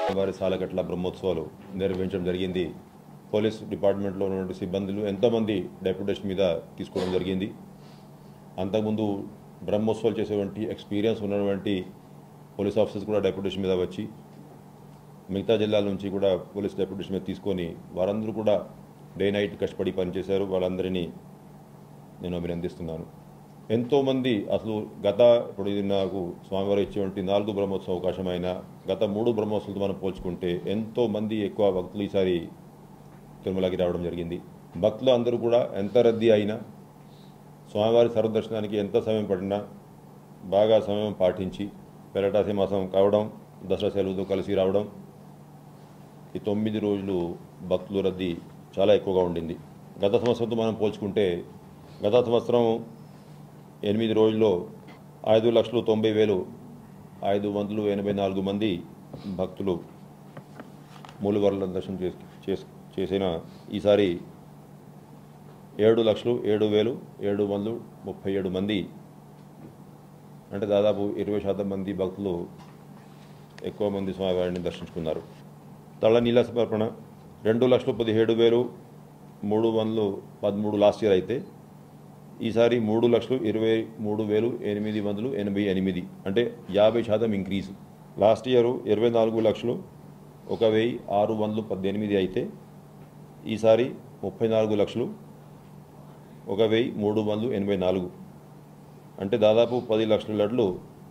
వారి సాలకట్ల బ్రహ్మోత్సవాలు నిర్వహించడం జరిగింది పోలీస్ డిపార్ట్మెంట్లో ఉన్నటువంటి సిబ్బందులు ఎంతోమంది డెప్యుటేషన్ మీద తీసుకోవడం జరిగింది అంతకుముందు బ్రహ్మోత్సవాలు చేసేటువంటి ఎక్స్పీరియన్స్ ఉన్నటువంటి పోలీస్ ఆఫీసర్స్ కూడా డెప్యుటేషన్ మీద వచ్చి మిగతా జిల్లాల నుంచి కూడా పోలీస్ డెప్యుటేషన్ మీద తీసుకొని వారందరూ కూడా డే నైట్ కష్టపడి పనిచేశారు వాళ్ళందరినీ నేను అభినందిస్తున్నాను ఎంతోమంది అసలు గత ఇప్పుడు ఇది నాకు స్వామివారు ఇచ్చేటువంటి నాలుగు బ్రహ్మోత్సవ అవకాశం అయినా గత మూడు బ్రహ్మోత్సవాలతో మనం పోల్చుకుంటే ఎంతో మంది ఎక్కువ భక్తులు ఈసారి తిరుమలకి రావడం జరిగింది భక్తులు అందరూ కూడా ఎంత రద్దీ అయినా స్వామివారి సర్వదర్శనానికి ఎంత సమయం పడినా బాగా సమయం పాటించి పెరటాసి మాసం కావడం దసరా సెలవుతో కలిసి రావడం ఈ తొమ్మిది రోజులు భక్తుల రద్దీ చాలా ఎక్కువగా ఉండింది గత సంవత్సరంతో మనం పోల్చుకుంటే గత సంవత్సరం ఎనిమిది రోజుల్లో ఐదు లక్షలు తొంభై వేలు ఐదు వందలు ఎనభై నాలుగు మంది భక్తులు మూలవరల దర్శనం చేసి చేస్- చేసిన ఈసారి ఏడు లక్షలు ఏడు వేలు ఏడు వందలు ముప్పై ఏడు మంది అంటే దాదాపు ఇరవై శాతం మంది భక్తులు ఎక్కువ మంది స్వామివారిని దర్శించుకున్నారు తల నీళ్ళ సమర్పణ రెండు లక్షలు పదిహేడు వేలు మూడు వందలు పదమూడు లాస్ట్ ఇయర్ అయితే ఈసారి మూడు లక్షలు ఇరవై మూడు వేలు ఎనిమిది వందలు ఎనభై ఎనిమిది అంటే యాభై శాతం ఇంక్రీజ్ లాస్ట్ ఇయర్ ఇరవై నాలుగు లక్షలు ఒక వెయ్యి ఆరు వందలు పద్దెనిమిది అయితే ఈసారి ముప్పై నాలుగు లక్షలు ఒక వెయ్యి మూడు వందలు ఎనభై నాలుగు అంటే దాదాపు పది లక్షల లడ్లు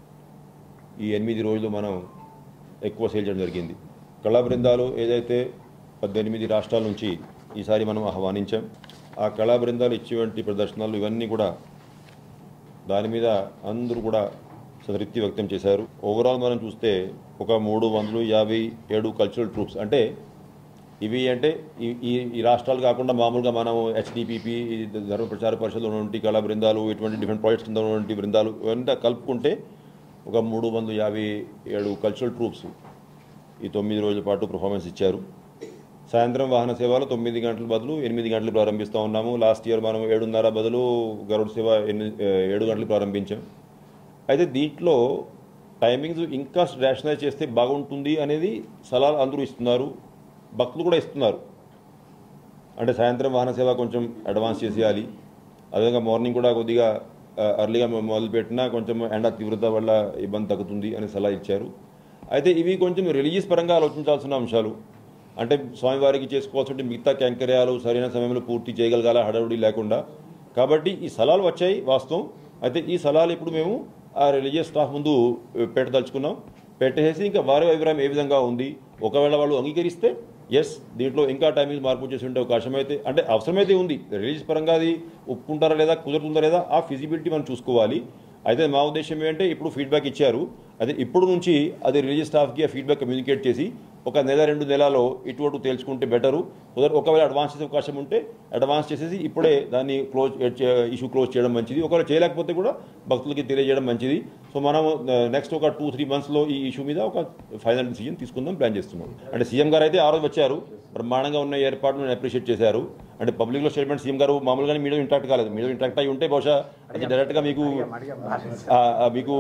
ఈ ఎనిమిది రోజులు మనం ఎక్కువ సేల్ చేయడం జరిగింది కళా బృందాలు ఏదైతే పద్దెనిమిది రాష్ట్రాల నుంచి ఈసారి మనం ఆహ్వానించాం ఆ కళా బృందాలు ఇచ్చేటువంటి ప్రదర్శనలు ఇవన్నీ కూడా దాని మీద అందరూ కూడా సంతృప్తి వ్యక్తం చేశారు ఓవరాల్ మనం చూస్తే ఒక మూడు వందలు యాభై ఏడు కల్చరల్ ట్రూప్స్ అంటే ఇవి అంటే ఈ ఈ ఈ రాష్ట్రాలు కాకుండా మామూలుగా మనం హెచ్డిపిపి ధర్మ ప్రచార పరిషత్లో ఉన్నటువంటి కళా బృందాలు ఇటువంటి డిఫరెంట్ ప్రాజెక్ట్స్ కింద ఉన్నటువంటి బృందాలు ఇవంతా కలుపుకుంటే ఒక మూడు వందల యాభై ఏడు కల్చరల్ ట్రూప్స్ ఈ తొమ్మిది రోజుల పాటు పర్ఫార్మెన్స్ ఇచ్చారు సాయంత్రం వాహన సేవలు తొమ్మిది గంటల బదులు ఎనిమిది గంటలు ప్రారంభిస్తూ ఉన్నాము లాస్ట్ ఇయర్ మనం ఏడున్నర బదులు గరుడ సేవ ఎనిమిది ఏడు గంటలు ప్రారంభించాం అయితే దీంట్లో టైమింగ్స్ ఇంకా రేషనైజ్ చేస్తే బాగుంటుంది అనేది సలహాలు అందరూ ఇస్తున్నారు భక్తులు కూడా ఇస్తున్నారు అంటే సాయంత్రం వాహన సేవ కొంచెం అడ్వాన్స్ చేసేయాలి అదేవిధంగా మార్నింగ్ కూడా కొద్దిగా అర్లీగా మొదలుపెట్టినా కొంచెం ఎండ తీవ్రత వల్ల ఇబ్బంది తగ్గుతుంది అని సలహా ఇచ్చారు అయితే ఇవి కొంచెం రిలీజియస్ పరంగా ఆలోచించాల్సిన అంశాలు అంటే స్వామివారికి చేసుకోవాల్సిన మిగతా కైంకర్యాలు సరైన సమయంలో పూర్తి చేయగలగాల హడావుడి లేకుండా కాబట్టి ఈ సలహాలు వచ్చాయి వాస్తవం అయితే ఈ సలహాలు ఇప్పుడు మేము ఆ రిలీజియస్ స్టాఫ్ ముందు పెట్టదలుచుకున్నాం పెట్టేసి ఇంకా వారి అభిప్రాయం ఏ విధంగా ఉంది ఒకవేళ వాళ్ళు అంగీకరిస్తే ఎస్ దీంట్లో ఇంకా టైమింగ్ మార్పు చేసి ఉండే అవకాశం అయితే అంటే అవసరమైతే ఉంది రిలీజియస్ పరంగా అది ఒప్పుకుంటారా లేదా కుదురుతుందా లేదా ఆ ఫిజిబిలిటీ మనం చూసుకోవాలి అయితే మా ఉద్దేశం ఏంటంటే ఇప్పుడు ఫీడ్బ్యాక్ ఇచ్చారు అదే ఇప్పుడు నుంచి అది రిలీజియస్ స్టాఫ్కి ఆ ఫీడ్బ్యాక్ కమ్యూనికేట్ చేసి ఒక నెల రెండు నెలలో ఇటువంటి తేల్చుకుంటే బెటరు కుదర ఒకవేళ అడ్వాన్స్ చేసే అవకాశం ఉంటే అడ్వాన్స్ చేసేసి ఇప్పుడే దాన్ని క్లోజ్ ఇష్యూ క్లోజ్ చేయడం మంచిది ఒకవేళ చేయలేకపోతే కూడా భక్తులకి తెలియజేయడం మంచిది సో మనం నెక్స్ట్ ఒక టూ త్రీ మంత్స్లో ఈ ఇష్యూ మీద ఒక ఫైనల్ డిసిజన్ తీసుకుందాం ప్లాన్ చేస్తున్నాం అంటే సీఎం గారు అయితే ఆ రోజు వచ్చారు బ్రహ్మాండంగా ఉన్న ఏర్పాటును అప్రిషియేట్ చేశారు అంటే పబ్లిక్లో స్టేట్మెంట్ సీఎం గారు మామూలుగానే మీడియా ఇంటాక్ట్ కాలేదు మీడియా ఇంటాక్ట్ అయి ఉంటే బహుశా అది డైరెక్ట్గా మీకు ఆ, ఆ, మీకు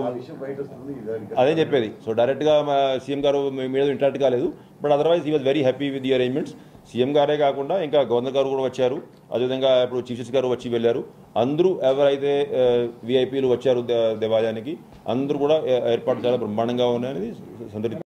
అదే చెప్పేది సో డైరెక్ట్గా మా సీఎం గారు మీ మీద ఇంటరాక్ట్ కాలేదు but otherwise he was very happy with the arrangements CM గారే కాకుండా ఇంకా గవర్నర్ గారు కూడా వచ్చారు అదేవిధంగా ఇప్పుడు చీఫ్ జస్టిస్ గారు వచ్చి వెళ్ళారు అందరూ ఎవరైతే విఐపీలు వచ్చారు దే- దేవాలయానికి అందరూ కూడా ఏ- ఏర్పాటు చాలా బ్రహ్మాండంగా ఉన్నాయని సంతృప్తి